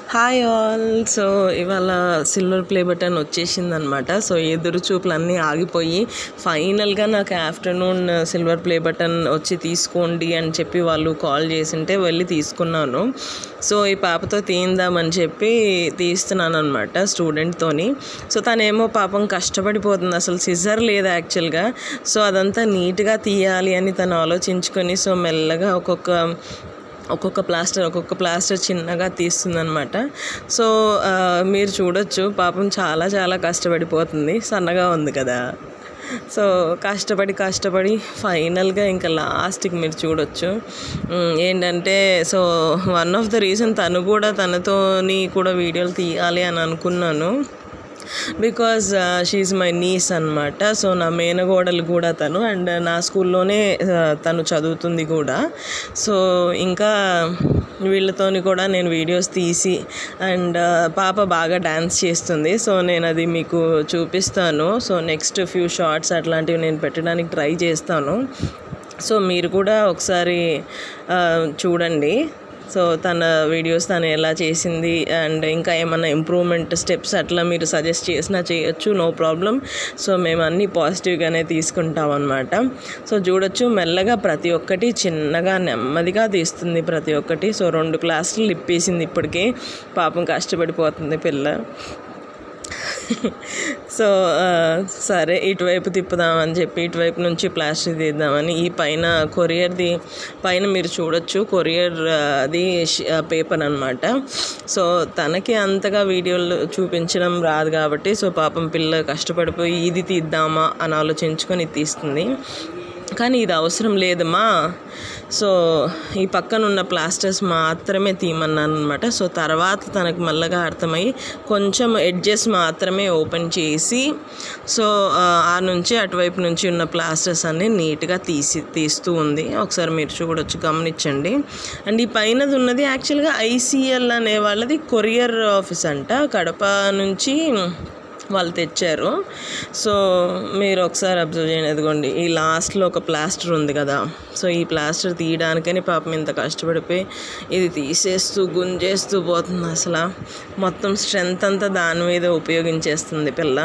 hi all so ఇవాళ silver play button వచ్చేసిందనమాట so ఎదురు చూపులు అన్నీ ఆగిపోయి ఫైనల్గా నాకు ఆఫ్టర్నూన్ సిల్వర్ ప్లే బటన్ వచ్చి తీసుకోండి అని చెప్పి వాళ్ళు కాల్ చేసింటే వెళ్ళి తీసుకున్నాను సో ఈ పాపతో తీయిందామని చెప్పి తీస్తున్నాను అనమాట స్టూడెంట్తోని సో తనేమో పాపం కష్టపడిపోతుంది అసలు సిజర్ లేదు యాక్చువల్గా సో అదంతా నీట్గా తీయాలి అని తను ఆలోచించుకొని సో మెల్లగా ఒక్కొక్క ఒక్కొక్క ప్లాస్టర్ ఒక్కొక్క ప్లాస్టర్ చిన్నగా తీస్తుందనమాట సో ఆ, మీరు చూడొచ్చు పాపం చాలా చాలా కష్టపడిపోతుంది సన్నగా ఉంది కదా సో కష్టపడి కష్టపడి ఫైనల్గా ఇంకా లాస్ట్కి మీరు చూడొచ్చు ఉమ్, ఏంటంటే so one of the reason తను కూడా తనతోని కూడా వీడియోలు తీయాలి అని అనుకున్నాను బికాజ్ షీఈ్ మై నీస్ అనమాట సో నా మేనగోడలు కూడా తను అండ్ నా స్కూల్లోనే తను చదువుతుంది కూడా సో ఇంకా వీళ్ళతోని కూడా నేను వీడియోస్ తీసి అండ్ పాప బాగా డ్యాన్స్ చేస్తుంది సో నేను అది మీకు చూపిస్తాను సో నెక్స్ట్ ఫ్యూ షార్ట్స్ అట్లాంటివి నేను పెట్టడానికి ట్రై చేస్తాను సో మీరు కూడా ఒకసారి ఆ, చూడండి సో తన వీడియోస్ తను ఎలా చేసింది అండ్ ఇంకా ఏమన్నా ఇంప్రూవ్మెంట్ స్టెప్స్ అట్లా మీరు సజెస్ట్ చేసినా చేయొచ్చు నో ప్రాబ్లం సో మేము అన్నీ పాజిటివ్గానే తీసుకుంటాం అనమాట సో చూడొచ్చు మెల్లగా ప్రతి ఒక్కటి చిన్నగా నెమ్మదిగా తీస్తుంది ప్రతి ఒక్కటి సో రెండు క్లాసులు ఇప్పేసింది ఇప్పటికే పాపం కష్టపడిపోతుంది పిల్ల సో ఆ, సరే ఇటువైపు తిప్పుదామని చెప్పి ఇటువైపు నుంచి ప్లాస్టిక్ తీద్దామని ఈ పైన కొరియర్ది పైన మీరు చూడొచ్చు కొరియర్ ఆ, అది పేపర్ అనమాట సో తనకి అంతగా వీడియోలు చూపించడం రాదు కాబట్టి సో పాపం పిల్ల కష్టపడిపోయి ఇది తీద్దామా అని ఆలోచించుకొని ఇది తీస్తుంది కానీ ఇది అవసరం లేదమ్మా సో ఈ పక్కన ఉన్న ప్లాస్టర్స్ మాత్రమే తీయమన్నాను అనమాట సో తర్వాత తనకు మెల్లగా అర్థమై కొంచెం ఎడ్జెస్ మాత్రమే ఓపెన్ చేసి సో ఆ, ఆ నుంచి అటువైపు నుంచి ఉన్న ప్లాస్టర్స్ అన్నీ నీట్గా తీసి తీస్తూ ఉంది ఒకసారి మీరు చూడొచ్చు గమనించండి అండ్ ఈ పైనది ఉన్నది యాక్చువల్గా ఐసీఎల్ అనే వాళ్ళది కొరియర్ ఆఫీస్ అంట కడప నుంచి వాళ్ళు తెచ్చారు సో మీరు ఒకసారి అబ్జర్వ్ చేయండి ఎదుగోండి ఈ లాస్ట్లో ఒక ప్లాస్టర్ ఉంది కదా సో ఈ ప్లాస్టర్ తీయడానికని పాపం ఇంత కష్టపడిపోయి ఇది తీసేస్తూ గుంజేస్తూ పోతుంది అసలు మొత్తం స్ట్రెంత్ అంతా దాని మీద ఉపయోగించేస్తుంది పిల్ల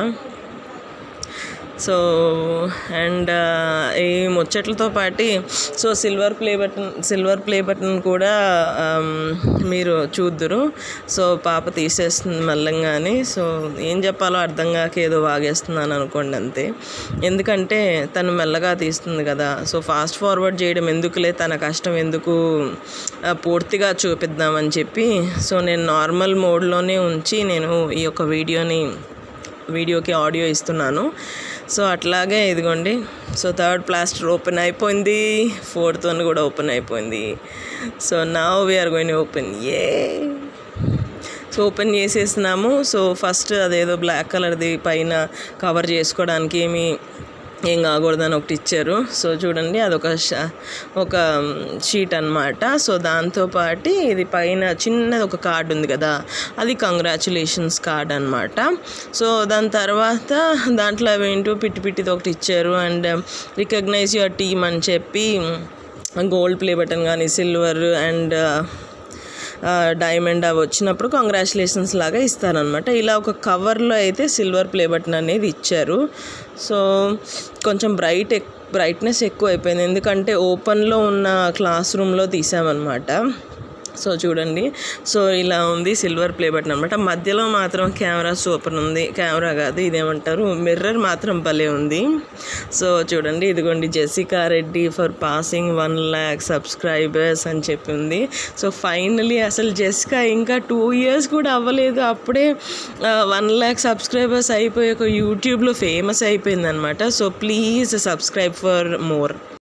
సో అండ్ ఈ ముచ్చట్లతో పాటి so silver play button silver play button కూడా ఆమ్, మీరు చూద్దురు సో పాప తీసేస్తుంది మెల్లంగాని సో ఏం చెప్పాలో అర్థం కాక ఏదో వాగేస్తున్నాను అనుకోండి అంతే ఎందుకంటే తను మెల్లగా తీస్తుంది కదా సో ఫాస్ట్ ఫార్వర్డ్ చేయడం ఎందుకులే తన కష్టం ఎందుకు ఆ, పూర్తిగా చూపిద్దామని చెప్పి సో నేను నార్మల్ మోడ్లోనే ఉంచి నేను ఈ యొక్క వీడియోని వీడియోకి ఆడియో ఇస్తున్నాను సో అట్లాగే ఇదిగోండి సో థర్డ్ ప్లాస్టర్ ఓపెన్ అయిపోయింది ఫోర్త్ వన్ కూడా ఓపెన్ అయిపోయింది సో నా we're going open a so open చేసేసినాము సో ఫస్ట్ అదేదో బ్లాక్ కలర్ది పైన కవర్ చేసుకోవడానికి ఏమి ఏం కాకూడదని ఒకటి ఇచ్చారు సో చూడండి అదొక ష- ఒక షీట్ అన్నమాట సో దాంతోపాటు ఇది పైన చిన్నది ఒక కార్డు ఉంది కదా అది కంగ్రాచులేషన్స్ కార్డ్ అన్నమాట సో దాని తర్వాత దాంట్లో అవేంటో పిట్టి పిట్టిది ఒకటి ఇచ్చారు అండ్ రికగ్నైజ్ యువర్ టీమ్ అని చెప్పి గోల్డ్ ప్లే బటన్ కానీ సిల్వర్ అండ్ డైమండ్ అవి వచ్చినప్పుడు కంగ్రాచులేషన్స్ లాగా ఇస్తారనమాట ఇలా ఒక కవర్లో అయితే సిల్వర్ ప్లే బటన్ అనేది ఇచ్చారు సో కొంచెం బ్రైట్ ఎక్ బ్రైట్నెస్ ఎక్కువ అయిపోయింది ఎందుకంటే ఓపెన్లో ఉన్న క్లాస్ రూమ్లో తీసామన్నమాట సో చూడండి సో ఇలా ఉంది సిల్వర్ ప్లే బటన్ అనమాట మధ్యలో మాత్రం కెమెరా సూపర్ ఉంది కెమెరా కాదు ఇదేమంటారు మిర్రర్ మాత్రం భలే ఉంది సో చూడండి ఇదిగోండి Jessica Reddy for passing one lakh subscribers అని చెప్పి ఉంది సో ఫైనలీ అసలు జెసికా ఇంకా టూ ఇయర్స్ కూడా అవ్వలేదు అప్పుడే వన్ ల్యాక్ సబ్స్క్రైబర్స్ అయిపోయి ఒక యూట్యూబ్లో ఫేమస్ అయిపోయింది అనమాట so please subscribe for more